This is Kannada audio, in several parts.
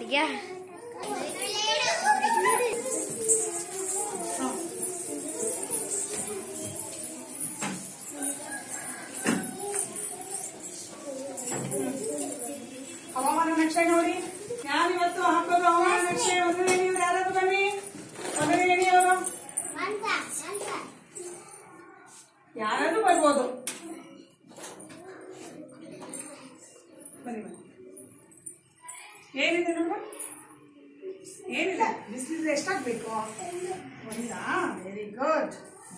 ಇದೆಯಾ ಹವಾಮಾನ ನಕ್ಷೆ ನೋಡಿ ಯಾರು ಇವತ್ತು ಹಾಕೋದು ಹವಾಮಾನ ನಕ್ಷೆ ಒಂದನೇ ನೀವು ಯಾರಾದ್ರೂ ಬನ್ನಿ ಒಂದನೇ ಎಣಿಯೋರು ಯಾರಾದ್ರೂ ಬರ್ಬೋದು ಬನ್ನಿ ಬನ್ನಿ ಏನಿದೆ ನಮ್ಮ ಏನಿಲ್ಲ ಬಿಸಿಲಿದ್ರೆ ಎಷ್ಟಾಗಬೇಕು ಒಂದಾ ವೆರಿ ಗುಡ್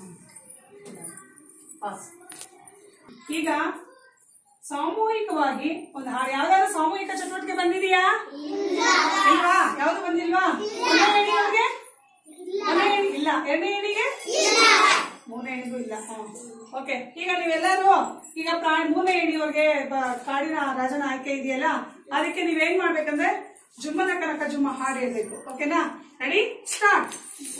ಪಾಸ್ ಈಗ ಸಾಮೂಹಿಕವಾಗಿ ಒಂದು ಹಾಡು ಯಾವ್ದಾದ್ರು ಸಾಮೂಹಿಕ ಚಟುವಟಿಕೆ ಬಂದಿದೆಯಾ ಇಲ್ವಾ ಯಾವ್ದು ಬಂದಿಲ್ವಾ ಒಂದನೇ ಎಣಿ ಅವ್ರಿಗೆ ಒಂದನೇ ಎಣಿ ಇಲ್ಲ ಎರಡನೇ ಎಣಿಗೆ ಮೂರನೇ ಎಣಿಗೂ ಇಲ್ಲ ಓಕೆ ಈಗ ನೀವೆಲ್ಲರೂ ಈಗ ಪ್ರಾಣಿ ಮೂರನೇ ಎಣಿಯವ್ರಿಗೆ ಬ- ಕಾಡಿನ ರಾಜನ ಆಯ್ಕೆ ಇದೆಯಲ್ಲ ಅದಕ್ಕೆ ನೀವೇನ್ ಮಾಡ್ಬೇಕಂದ್ರೆ ಜುಮ್ಮನ ಕನಕ ಜುಮ್ಮ ಹಾಡು ಹೇಳ್ಬೇಕು ಓಕೆನಾ ರೆಡಿ ಸ್ಟಾರ್ಟ್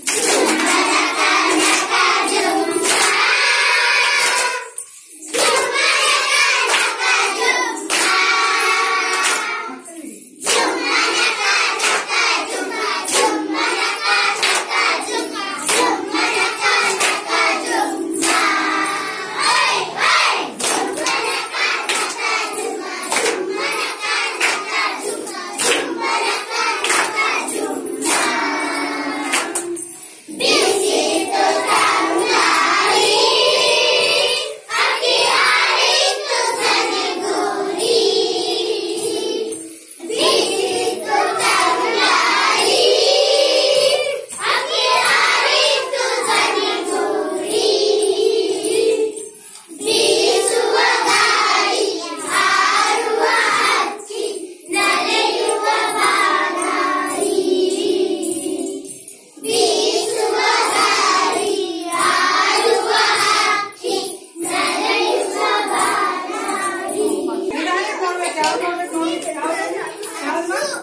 ನಿಧಾನಕ್ಕೆ ನೋಡ್ಬೇಕು ಯಾವ್ದು ನೋಡ್ಬೇಕು ನೋಡಿ ಯಾವ್ದು ಯಾವ್ದು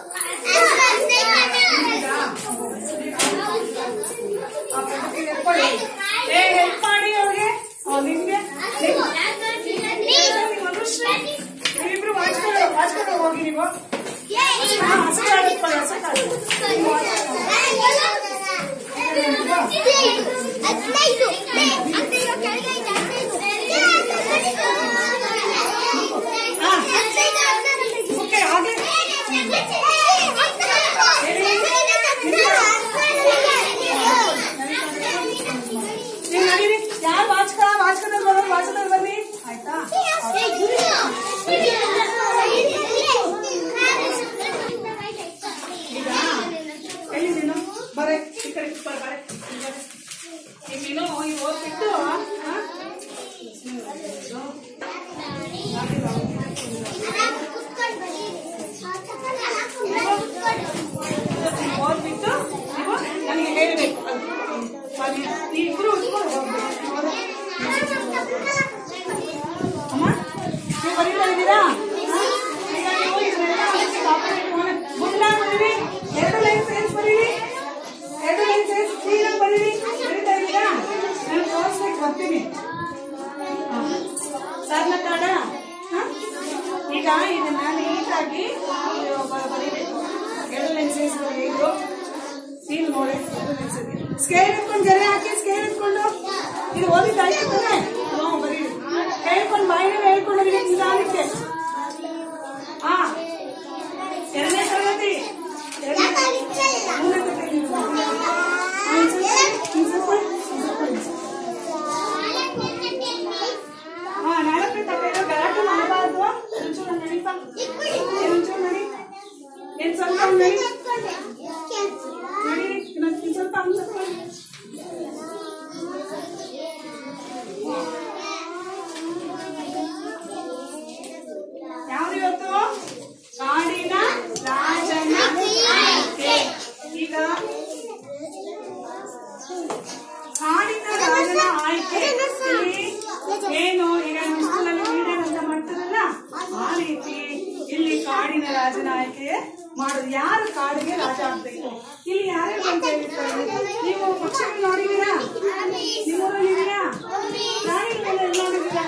ಆ ಪಕ್ಕಕ್ಕೆ ಎತ್ಕೊಳ್ಳಿ. ಏ ಹೆಲ್ಪ್ ಮಾಡಿ ಅವ್ರಿಗೆ ಅವ್ರು ನಿಮ್ಗೆ ನೀವಿಬ್ರು ವಾಚ್ಕೊಂಡು ವಾಚ್ಕೊಂಡು ಹೋಗಿ ನೀವು ಹಾ, ಹಸೆ ಆಡಿಸ್ಕೊಳ್ಳಿ, ಹಸೆ ಆಡಿಸ್ಕೊಳ್ಳಿ. ಓಕೆ ಹಾಗೆ ನೀವು ನಡೀರಿ ಯಾರು ವಾಚ್ಕ ವಾಚ್ಕದಲ್ಲಿ ಬರೋದು ವಾಚ್ಕದಲ್ಲಿ ಬನ್ನಿ ಆಯ್ತಾ ಈಗ ಎಲ್ಲಿ ನೀನು ಬರೇ ಈ ಕಡೆ ಬರ ಬರೇ ಈಗ ನೀನು ಈ ಓದ್ಬಿಟ್ಟು ಹಾ? ಓದ್ಬಿಟ್ಟು ನೀವು ನನಗೆ ಹೇಳಬೇಕು ಅದು ಈ ಇಬ್ರು ಉಟ್ಕೊಂಡು ಹೋಗ್ಬೇಕು ಅಮ್ಮ ನೀವು ಬರೀತಾ ಇದ್ದೀರಾ ಹಾ? ಈಗ ನೀವು ಇದನ್ನೆಲ್ಲ ಒಂದೊಂದು copy ಮಾಡಿ ಮುಂದೆ ಬರೀರಿ ಎರಡು ಲೈನ್ ಸೇರಿಸಿ ಬರೀರಿ ಎರಡು ಲೈನ್ ಸೇರಿಸಿ ಕ್ಲೀನಾಗಿ ಬರೀರಿ ಬರೀತಾ ಇದ್ದೀರಾ ನಾನು ತೋರಿಸ್ಬೇಕು ಬರ್ತೀನಿ ಸರ್ನ ಕಾಡ ಹಾ? ಈಗ ಇದನ್ನ ನೀಟಾಗಿ ನೀವು ಬ- ಬರೀಬೇಕು ಎರಡು ಲೈನ್ ಸೇರಿಸಿ ಬರೀಬೇಕು ನೀನು ನೋಡಿ ಸ್ಕೇಲ್ ಎತ್ಕೊಂಡು ಗೆರೆ ಹಾಕಿ ಸ್ಕೇಲ್ ಎತ್ಕೊಂಡು ಇದು ಓದಿದ್ದಾಯ್ತು ತಾನೆ ಹ್ಞೂ ಬರೀರಿ ಹೇಳ್ಕೊಂಡು ಬಾಯಿನ ಹೇಳ್ಕೊಂಡು ಹೋಗಿ ನಿಧಾನಕ್ಕೆ ಹಾ ಎರಡನೇ ತರಗತಿ ಎರಡನೇ ಮೂರನೇ ತರಗತಿ ಹಾ, ಇನ್ನು ಸ್ವಲ್ಪ, ಇನ್ನು ಸ್ವಲ್ಪ, ಇನ್ನು ಸ್ವಲ್ಪ, ಇನ್ನು ಸ್ವಲ್ಪ. ಹಾ ನಾಲ್ಕನೇ ತರಗತಿ ಗಲಾಟೆ ಮಾಡಬಾರ್ದು ಒಂಚೂರು ನಡೀತಾ ಒಂಚೂರು ನಡಿ ಏನ್ ಸ್ವಲ್ಪ ನಡಿ ನಡಿ ಇನ್ನೊಂದ್ ಇನ್ನು ಸ್ವಲ್ಪ ಒಂದ್ ಸ್ವಲ್ಪ ಯಾವ್ದು ಇವತ್ತು ಕಾಡಿನ ರಾಜನ ಆಯ್ಕೆ. ಈಗ ಕಾಡಿನ ರಾಜನ ಆಯ್ಕೆ ಇಲ್ಲಿ ಏನು ಈಗ ನಮ್ಮ ಸ್ಕೂಲಲ್ಲಿ ಲೀಡರ್ ಅಂತ ಮಾಡ್ತಾರಲ್ಲ ಆ ರೀತಿ ಇಲ್ಲಿ ಕಾಡಿನ ರಾಜನ ಆಯ್ಕೆ ಮಾಡೋದು ಯಾರು ಕಾಡಿಗೆ ರಾಜ ಆಗ್ಬೇಕು ಇಲ್ಲಿ ಯಾರ್ಯಾರು ಅಂತ ಹೇಳಿರ್ತಾರೆ ನೀವು ಪಕ್ಷಿಗಳು ನೋಡಿದೀರಾ ನಿಮ್ಮೂರಲ್ಲಿ ಇದೆಯಾ ಪ್ರಾಣಿಗಳೆಲ್ಲ ಎಲ್ಲಿ ನೋಡಿದೀರಾ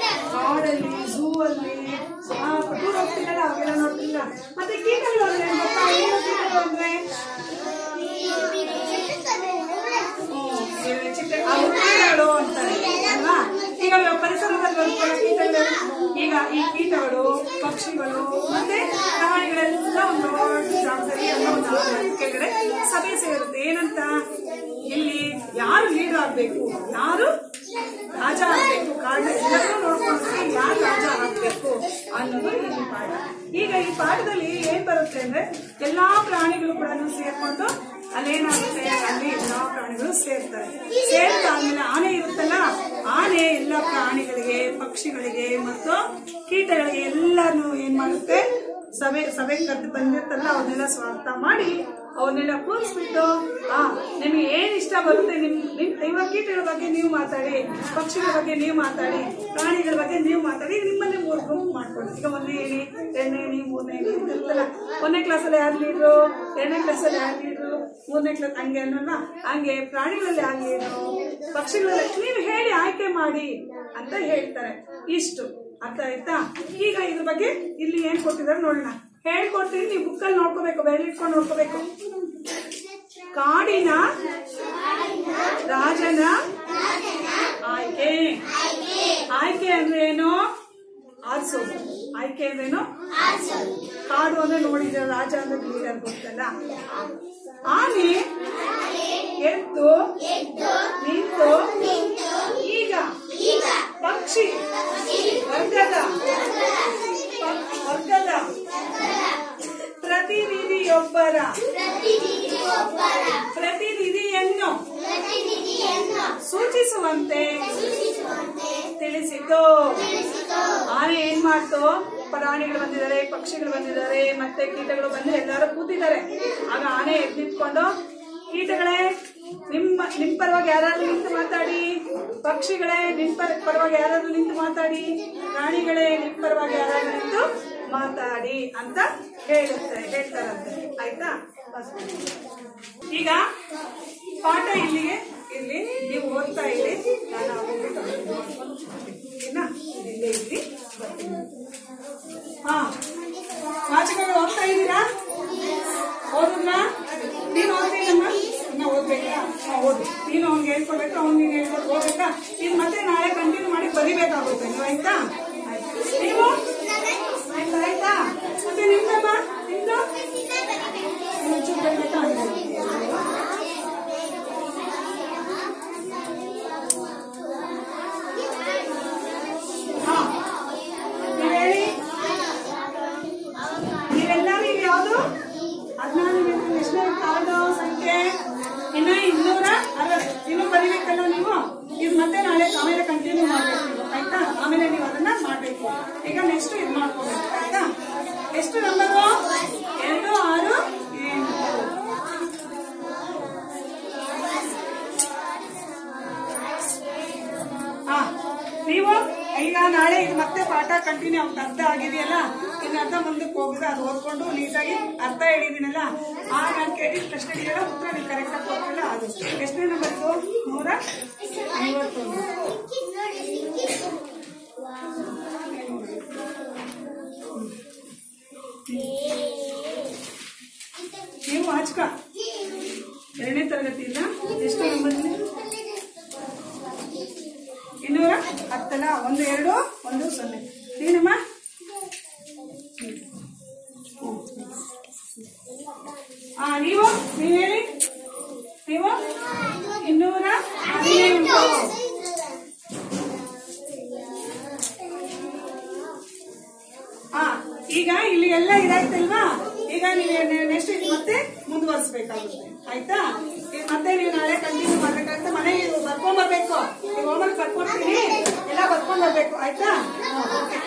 ಕಾಡಲ್ಲಿ ಝೂ ಅಲ್ಲಿ ಟೂರ್ ಹೋಗ್ತಿರಲ್ಲ ಅವೆಲ್ಲ ನೋಡ್ತಿಲ್ಲ ಮತ್ತೆ ಕೀಟಗಳು ಅಂದ್ರೆ ಏನ್ ಗೊತ್ತಾ ಅಂದ್ರೆ ಹ್ಮ್, ಚಿಕ್ಕ ಅವು ಕೀಟಗಳು ಅಂತಾರೆ ಅಲ್ವಾ ಈಗ ಪರಿಸರದಲ್ಲಿ ಬರುತ್ತಲ್ಲ ಕೀಟಗಳು ಈಗ ಈ ಕೀಟಗಳು ಪಕ್ಷಿಗಳು ಮತ್ತೆ ಪ್ರಾಣಿಗಳೆಲ್ಲ ಒಂದು ದೊಡ್ಡ ಜಾಗದಲ್ಲಿ ಎಲ್ಲ ಒಂದು ಆವರಣ ಕೆಳಗಡೆ ಸಭೆ ಸೇರುತ್ತೆ ಏನಂತ ಇಲ್ಲಿ ಯಾರು ಲೀಡರ್ ಆಗ್ಬೇಕು ಯಾರು ರಾಜ ಆಗ್ಬೇಕು ಕಾರಣ ಎಲ್ಲರೂ ನೋಡ್ಕೊಂಡ್ರೆ ಯಾರು ರಾಜ ಆಗ್ಬೇಕು ಅನ್ನೋದು ಈ ಪಾಠ ಈಗ ಈ ಪಾಠದಲ್ಲಿ ಏನ್ ಬರುತ್ತೆ ಅಂದ್ರೆ ಎಲ್ಲಾ ಪ್ರಾಣಿಗಳು ಕೂಡ ಸೇರ್ಕೊಂಡು ಅಲ್ಲೇನಾಗುತ್ತೆ ಅಲ್ಲಿ ಎಲ್ಲಾ ಪ್ರಾಣಿಗಳು ಸೇರ್ತಾರೆ ಸೇರ್ತಾದ್ಮೇಲೆ ಆನೆ ಇರುತ್ತಲ್ಲ ಆನೆ ಎಲ್ಲ ಪ್ರಾಣಿಗಳಿಗೆ ಪಕ್ಷಿಗಳಿಗೆ ಮತ್ತು ಕೀಟಗಳಿಗೆ ಎಲ್ಲಾನು ಏನ್ ಮಾಡುತ್ತೆ ಸಭೆ ಸಭೆ ಕರೆದು ಬಂದಿರ್ತಲ್ಲ ಅವನ್ನೆಲ್ಲ ಸ್ವಾಗತ ಮಾಡಿ ಅವನ್ನೆಲ್ಲ ಕೂರಿಸ್ಬಿಟ್ಟು ಆ ನಿಮ್ಗೆ ಏನ್ ಇಷ್ಟ ಬರುತ್ತೆ ನಿಮ್ ನಿಮ್ ಇವಾಗ ಕೀಟಗಳ ಬಗ್ಗೆ ನೀವು ಮಾತಾಡಿ ಪಕ್ಷಿಗಳ ಬಗ್ಗೆ ನೀವು ಮಾತಾಡಿ ಪ್ರಾಣಿಗಳ ಬಗ್ಗೆ ನೀವು ಮಾತಾಡಿ ನಿಮ್ಮನ್ನೇ ಮೂರು ಗುಂಪು ಮಾಡ್ಕೊಳ್ಳಿ ಈಗ ಒಂದೇ ಏಣಿ ಎರಡನೇ ಏಣಿ ಮೂರನೇ ಏಣಿ ಅಂತ ಇರ್ತಲ್ಲ ಒಂದನೇ ಕ್ಲಾಸಲ್ಲಿ ಯಾರು ಲೀಡ್ರು ಎರಡನೇ ಕ್ಲಾಸಲ್ಲಿ ಯಾರು ಲೀಡ್ರು ಮೂರನೇ ಕ್ಲಾಸ್ ಹಂಗೆ ಅನ್ನೋಲ್ಲ ಹಂಗೆ ಪ್ರಾಣಿಗಳಲ್ಲಿ ಯಾರು ಲೀಡ್ರು ಪಕ್ಷಿಗಳಲ್ಲಿ ನೀವು ಹೇಳಿ ಆಯ್ಕೆ ಮಾಡಿ ಅಂತ ಹೇಳ್ತಾರೆ ಇಷ್ಟು ಅರ್ಥ ಆಯ್ತಾ ಈಗ ಇದ್ರ ಬಗ್ಗೆ ಇಲ್ಲಿ ಏನ್ ಕೊಟ್ಟಿದ್ದಾರೆ ನೋಡೋಣ ಹೇಳ್ಕೊಡ್ತೀನಿ ನೀವು ಬುಕ್ಕಲ್ಲಿ ನೋಡ್ಕೋಬೇಕು ಬೆರಳಿಟ್ಕೊಂಡು ನೋಡ್ಕೋಬೇಕು ಕಾಡಿನ ರಾಜನ ಆಯ್ಕೆ ಆಯ್ಕೆ ಅಂದ್ರೆ ಏನು ಆರಿಸೋದು ಆಯ್ಕೆ ಅಂದ್ರೇನು ಕಾಡು ಅಂದ್ರೆ ನೋಡಿದ್ರೆ ರಾಜ ಅಂದ್ರೆ ಲೀಡರ್ ಗೊತ್ತಲ್ಲ ಆನೆ ಎದ್ದು ನಿಂತು ಈಗ ಪಕ್ಷಿ ವರ್ಗದ ವರ್ಗದ ಪ್ರತಿನಿಧಿಯೊಬ್ಬರ ಪ್ರತಿನಿಧಿಯನ್ನು ಸೂಚಿಸುವಂತೆ ತಿಳಿಸಿತು ಆನೆ ಏನ್ ಮಾಡ್ತು ಪ್ರಾಣಿಗಳು ಬಂದಿದ್ದಾರೆ ಪಕ್ಷಿಗಳು ಬಂದಿದ್ದಾರೆ ಮತ್ತೆ ಕೀಟಗಳು ಬಂದ್ರೆ ಎಲ್ಲರೂ ಕೂತಿದ್ದಾರೆ ಆಗ ಆನೆ ಎದ್ದು ನಿಂತ್ಕೊಂಡು ಕೀಟಗಳೇ ನಿಮ್ಮ ನಿಮ್ ಪರವಾಗಿ ಯಾರಾದ್ರೂ ನಿಂತು ಮಾತಾಡಿ ಪಕ್ಷಿಗಳೇ ನಿಮ್ ಪರ- ಪರವಾಗಿ ಯಾರಾದ್ರೂ ನಿಂತು ಮಾತಾಡಿ ಪ್ರಾಣಿಗಳೇ ನಿಮ್ ಪರವಾಗಿ ಯಾರಾದ್ರೂ ನಿಂತು ಮಾತಾಡಿ ಅಂತ ಹೇಳುತ್ತೆ ಹೇಳ್ತಾರಂತೆ ಆಯ್ತಾ ಬಸ್. ಈಗ ಪಾಠ ಇಲ್ಲಿಗೆ ಇರ್ಲಿ ನೀವು ಓದ್ತಾ ಇರಿ ನಾನು ಆಮೇಲೆ ಕಂಪ್ಲೀಟ್ ಮಾಡ್ಕೊಂಡು ಓಕೆನಾ ಇಲ್ಲೇ ಇರ್ಲಿ ಬರ್ತೀನಿ ಹಾ ವಾಚಕಗಳು ಓದ್ತಾ ಇದ್ದೀರಾ ಓದಿದ್ರಾ ನೀನು ಓದ್ತೀನಮ್ಮ ಇನ್ನ ಓದ್ಬೇಕಾ ಹಾ ಓದಿ ನೀನು ಅವ್ನಿಗೆ ಹೇಳ್ಕೊಡ್ಬೇಕು ಅವ್ನು ನೀನು ಹೇಳ್ಕೊಟ್ಟು ಹೋಗ್ಬೇಕಾ ಇದು ಮತ್ತೆ ನಾಳೆ ಕಂಟಿನ್ಯೂ ಮಾಡಿ ಬರಿಬೇಕಾಗುತ್ತೆ ನೀವು ಆಯ್ತಾ ಆಯ್ತು. ನೀವು ಆಯ್ತಾ ಆಯ್ತಾ ಮತ್ತೆ ನಿಮ್ದಮ್ಮ ನಿಮ್ದು ಒಂಚೂರು ಬರ್ಬೇಕಾ ಹಾ ನೀವ್ ಹೇಳಿ ನೀವೆಲ್ಲರೂ ಈಗ ಯಾವುದು ಹದಿನಾರು ಎಷ್ಟನೇ ಕಾರ್ಡು ಸಂಖ್ಯೆ ಇನ್ನ ಇನ್ನೂರ ಅರವತ್ತು ಇನ್ನು ಬರೀಬೇಕಲ್ಲ ನೀವು ಇದು ಮತ್ತೆ ನಾಳೆ ಆಮೇಲೆ ಕಂಟಿನ್ಯೂ ಮಾಡ್ಬೇಕು ನೀವು, ಆಯ್ತಾ ಆಮೇಲೆ ನೀವು ಅದನ್ನ ಮಾಡ್ಬೇಕು ಈಗ ನೆಕ್ಸ್ಟ್ ಇದು ಮಾಡ್ಕೋಬೇಕು ಆಯ್ತಾ ಎಷ್ಟು ನಂಬರು ಎರಡು ಆರು ಎಂಟು ಹಾ ನೀವು ಈಗ ನಾಳೆ ಇದು ಮತ್ತೆ ಪಾಠ ಕಂಟಿನ್ಯೂ ಅಂತ ಅರ್ಥ ಆಗಿದೆಯಲ್ಲ ಇನ್ನು ಅರ್ಧ ಮುಂದಕ್ಕೆ ಹೋಗಿದ್ರೆ ಅದು ಓದ್ಕೊಂಡು ನೀಟಾಗಿ ಅರ್ಥ ಹೇಳಿದೀನಲ್ಲ ಆ ನಾನು ಕೇಳಿದ ಪ್ರಶ್ನೆಗೆಲ್ಲ ಉತ್ತರ ನೀವು ಕರೆಕ್ಟ್ ಆಗಿ ಕೊಟ್ಟಿಲ್ಲ ಅದು ಎಷ್ಟನೇ ನಂಬರ್ ಇದು ನೂರ ಐವತ್ತೊಂದು ನೀವು ವಾಚಕ ಎರಡನೇ ತರಗತಿಯಿಂದ ಎಷ್ಟು ನಂಬರ್ ಇದೆ? ಇನ್ನೂರ ಹತ್ತಲ್ಲ ಒಂದು ಎರಡು ಒಂದು ಸೊನ್ನೆ ನೀನಮ್ಮ ಹಾ ನೀವು ನೀವು ಹೇಳಿ ನೀವು ಇನ್ನೂರ ಹದಿನೆಂಟು ಹಾ ಈಗ ಇಲ್ಲಿ ಎಲ್ಲ ಇದಾಯ್ತಲ್ವಾ ಈಗ ನೀವು ನೆಕ್ಸ್ಟ್ ಇದು ಮತ್ತೆ ಮುಂದುವರಿಸಬೇಕಾಗುತ್ತೆ ಆಯ್ತಾ ಈಗ ಮತ್ತೆ ನೀವು ನಾಳೆ ಕಂಟಿನ್ಯೂ ಮಾಡ್ಬೇಕಾಗುತ್ತೆ ಮನೆಗೆ ಬರ್ಕೊಂಡ್ ಬರ್ಬೇಕು ಈಗ ಹೋಮ್ವರ್ಕ್ ಬರ್ಕೊಡ್ತೀನಿ ಎಲ್ಲ ಬರ್ಕೊಂಡ್ ಬರ್ಬೇಕು ಆಯ್ತಾ ಹಾ, ಓಕೆ